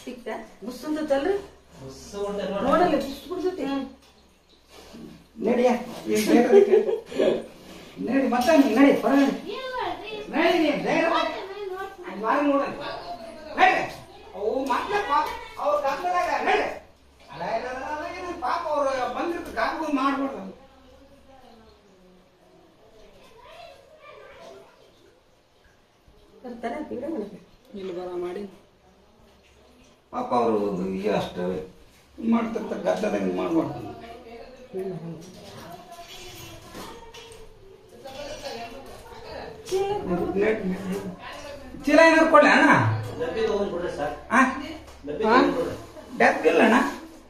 ಸಿಕ್ತ ಬುಸ್ ಅಂತಲ್ರಿ bus ಹೊಂಟೆ ನೋಡು. ನೋಡಲ್ಲ ಬುಸ್ ಬಿಡ್ತೈತಿ ನಡಿಯ ಈಗ ಬೇರೆ ನಡಿ ಮತ್ತೆ ನಡಿ ಹೊರಗಡೆ ನಡಿ ನೀನ್ ಧೈರ್ಯವಾಗಿ. ಅಲ್ಲಿ ಬಾರಿ ನೋಡು. ನಡಿ. ಅವು ಮಕ್ಳಪ್ಪ ಅವ್ರ ಕತ್ತಲಾಗ ನಡಿ ಅಲ್ಲ ಇಲ್ಲ, ಇಲ್ಲ, ಇಲ್ಲ, ಇಲ್ಲ, ಪಾಪ ಅವ್ರು ಬಂದಿರ್ತ ಕಾಪು ಮಾಡ್ಬಿಡ್ದು ಬರ್ತಾರ ಬಿಡ ಇಲ್ಲಿ ಬರ ಮಾಡಿ ಪಾಪ ಅವರು ಈಗ ಅಷ್ಟು ಮಾಡ್ತಿರ್ತಾರೆ ಗದ್ದದಾಗ ಮಾಡ್ಬಾರ್ದು ಚೀಲ ಏನಾರು ಕೊಡ್ಲ ಅಣ್ಣ ಡಬ್ಬಿ ತಗೊಂಡ್ ಬಿಡ್ರಿ ಸಾಕು. ಆ? ಡಬ್ಬಿ ಹಾ? ತಗೊಂಡ್ ಬಿಡ್ರಿ. ಡಬ್ಬಿ ಇಲ್ಲ ಅಣ್ಣ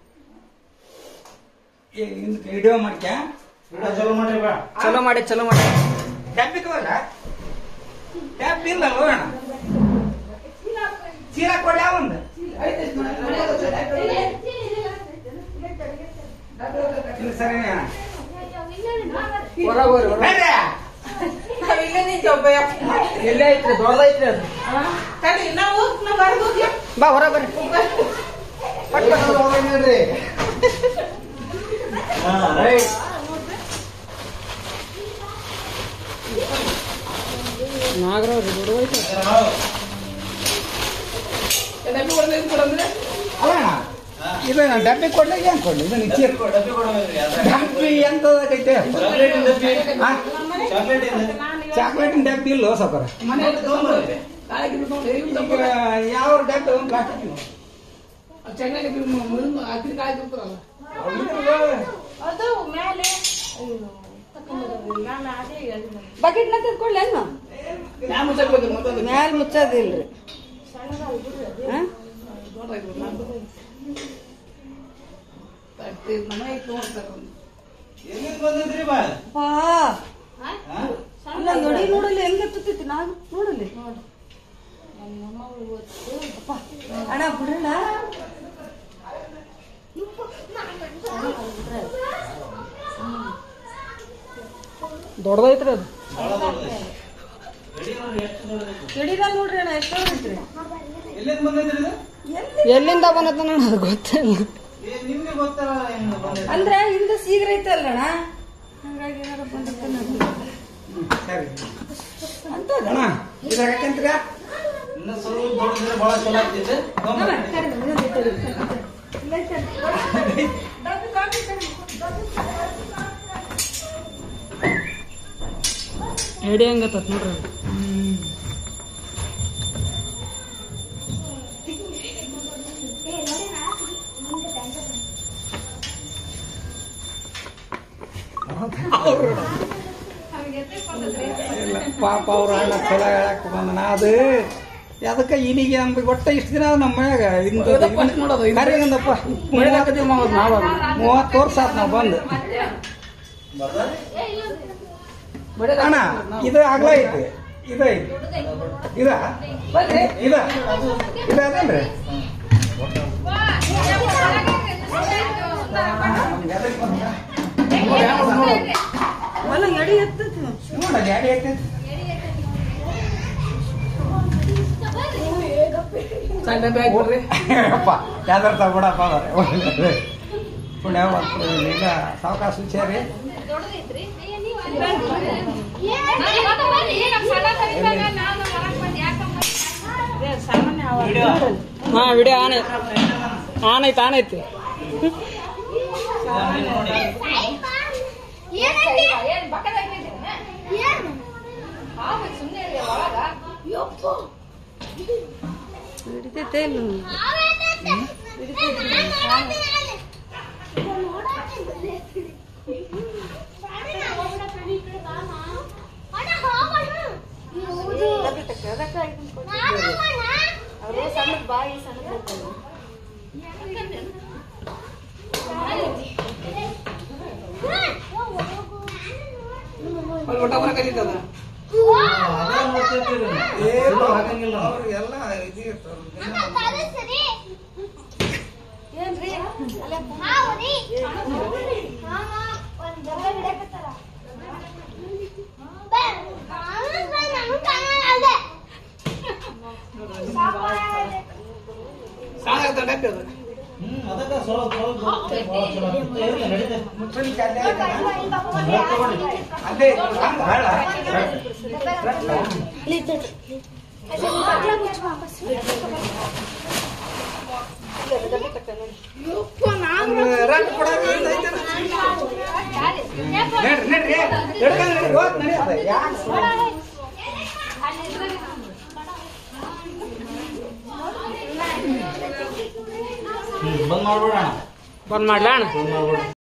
ವಿಡಿಯೋ ಮಾಡ್ಕ ಬಿಡ ಚಲೋ ಮಾಡ್ರಿ ಬಾ ಚಲೋ ಮಾಡಿ ಚಲೋ ಮಾಡಿ ಡಬ್ಬಿ ತಗೋಲ್ಲ ಡಬ್ಬಿ ಇಲ್ಲ ಅಣ್ಣ ಚೀಲ ಕೊಡ್ಲ ಒಂದು ಇಲ್ಲ ಸರಿ ಅಣ್ಣ ಹೊರ ಹೋಗ್ರಿ ಹೊರ ನಡ್ರಿ. ಎಲ್ಲೇ ಐತ್ರಿ ದೊಡ್ಡದೈತ್ರಿ ಅದು ಬಾ ಹೊರ ಬರ್ರಿ ಹಾ ರೈಟ್ ನಾಗರವ್ರಿ ದೊಡ್ಡದೈತ್ರಿ ಅಲ್ಲ ಅಣ್ಣ ಇದು ನಾನು ಡಬ್ಬಿ ಕೊಡ್ಲಿ ಏನ್ ಕೊಡ್ಲಿ ಇದು ನಿಚ್ಚಿ ಡಬ್ಬಿ ಕೊಡ್- ಡಬ್ಬಿ ಕೊಡಬೇಕ್ರಿ ಅದ ಡಬ್ಬಿ ಎಂತದೈತೆ ಚಾಕ್ಲೇಟಿನ ಡಬ್ಬಿ ಆ? ಚಾಕ್ಲೇಟಿನ ಚಾಕ್ಲೇಟಿನ ಡಬ್ಬಿ ಇಲ್ಲೋ ಸಾಕಾರ ತಗೊಂಬರ್ರಿ. ಈಗ ಯಾವ ಡಬ್ಬಿ ಒಂದು ಪ್ಲಾಸ್ಟಿಕ್ ಅದು ಮೇಲೆ ನಾನು ಅದೇ ಹೇಳಿದ್ನಲ್ಲ. ಬಕೆಟ್ ನ ತೆಗೆದುಕೊಳ್ಳಿ ಅನ್ನ ಮ್ಯಾಲ ಮುಚ್ಚೋದಿಲ್ರಿ ಹಾ? ಎಲ್ಲಿಂದ ಬಂದಿದ್ರಿ ಬಾ ಪಾ ಹಾ? ಅಲ್ಲ ನೋಡಿ ನೋಡಲಿ ಹೆಂಗ್ ಎತ್ತುತ್ತೈತಿ ನಾಗ ನೋಡಲಿ ಅಪ್ಪ, ಅಣ್ಣ ಬಿಡೋಣ ದೊಡ್ಡದೈತ್ರಿ ಅದು ಭಾಳ ದೊಡ್ಡದೈತಿ. ರೆಡಿ ನೋಡ್ರಿ ಎಷ್ಟು ದೊಡ್ಡದೈತಿ. ಸಿಡಿದಾಗ ನೋಡ್ರಿ ಅಣ್ಣ ಎಷ್ಟು ಐತ್ರಿ ಎಲ್ಲಿಂದ ಬಂದಿದ್ರಿ ಇದು? ಎಲ್ಲಿಂದ ಬಂದದ ನಾನು ಅದು ಗೊತ್ತಿಲ್ಲ ಏ, ನಿಮ್ಗೆ ಗೊತ್ತಲ್ಲ ಹೆಂಗ್ ಬಂದೈತಿ. ಅಂದ್ರೆ ಹಿಂದೆ ಸೀಗ್ರ ಐತಲ್ಲ ಅಣ್ಣ ಹಂಗಾಗಿ ಏನಾರ ಬಂದಿರ್ತಾನೆ ಸರಿ ಅಂತ ಅಣ್ಣ ಇದ್ರಾಗ ಯಾಕಂತೀರ ಇನ್ನೂ ಸ್ವಲ್ಪ ದೊಡ್ಡದಿದ್ರೆ ಭಾಳ ಚಲೋ ಆಗ್ತಿತ್ತು ತಗೊಂಬರ್ರಿ. ಎಡಿ ಹಂಗತ್ತ ನೋಡ್ರಿ ಅದು. ಇಲ್ಲ ಪಾಪ ಅವ್ರ ಅಣ್ಣ ಚಲೋ ಹೇಳಕ್ ಬಂದನ ಅದು ಅದಕ್ಕೆ ಇನಿಗೆ ನಮ್ಗೆ ಒಟ್ಟ ಇಷ್ಟು ದಿನ ನಮ್ಮ ಮನ್ಯಾಗ ಕರಿಗಂದಪ್ಪ ಮೂವತ್ತು ವರ್ಷ ಆತ್ ನಾವು ಬಂದು ಬರ್ದಾ? ಅಣ್ಣ ಇದು ಆಗ್ಲ ಐತಿ ಇದು ಐತಿ ಇದ ಇದ ಇದು ಅದೇನ್ರಿ ಅಲ್ಲ ಎಡಿ ಎತ್ತೈತಿ ನೋಡ ಗಾಡಿ ಐತಿ ಅಪ್ಪ ಯಾವ್ದಾರ ತಗೊಡಪ್ಪ ಅವ್ರೆ ಪುಣ್ಯ ಮತ್ತು ಈಗ ಸಾವಕಾಶ ವಿಚಾರಿ ವಿಡಿಯೋ. ಹಾ ವಿಡಿಯೋ ಆನ್ ಐತಿ ಆನ್ ಐತಿ ಆನ್ ಐತಿ ಇದನ್ನ ನೋಡಿ. ಹಿಡಿತೈತೆ ಇಲ್ಲ ಅವ್ರು ಸಣ್ಣ ಬಾಯಿ ಸಣ್ಣ ಬರ್ತಾವೆ. ಅದೇ ನೋಡ್ತಿರ್ತೀರಿ ನೀವು. ಏನು ಹಾಗಂಗಿಲ್ಲ ನಾವು. ಅವ್ರಿಗೆಲ್ಲ ಇದು ಇರ್ತವ್ರು. ಏನ್ರಿ ಕಾಣಾಕತ್ತಲ್ಲ ಡಬ್ಬಿ ಅದು ಹ್ಮ್ ಅದಕ್ಕ ಸ್ವಲ್ಪ ಸ್ವಲ್ಪ ಗೊತ್ತೇ, ಭಾಳ ಚಲೋ ಆಗ್ತೈತೆ. ಇರ್ಲಿ, ನಡೀತೈತೆ. ಮುಚ್ಚಳಿ ಅಲ್ಲೇ ಐತಲ್ಲ? ಹ್ಮ್, ತಗೊಳ್ಳಿ. ಅಲ್ಲೇ ಐತಿ. ಹಂಗ ಹಾಳ. ಹಂಗ ರೊಕ್ಕ ಕೊಡಾಕ ಏನ್ ಐತಲ್ಲ? ನಡ್ರಿ ನಡ್ರಿ ಹಿಡ್ಕೊಂಡ್ ನಡ್ರಿ ಹೋತ್ ನಡಿ ಅದ ಯಾಕೆ ಹ್ಮ್, ಬಂದ್ ಮಾಡ್ಬಿಡೋಣ ಬಂದ್ ಮಾಡ್ಲಾ ಅಣ್ಣ ಬಂದ್ ಮಾಡ್ಬಿಡ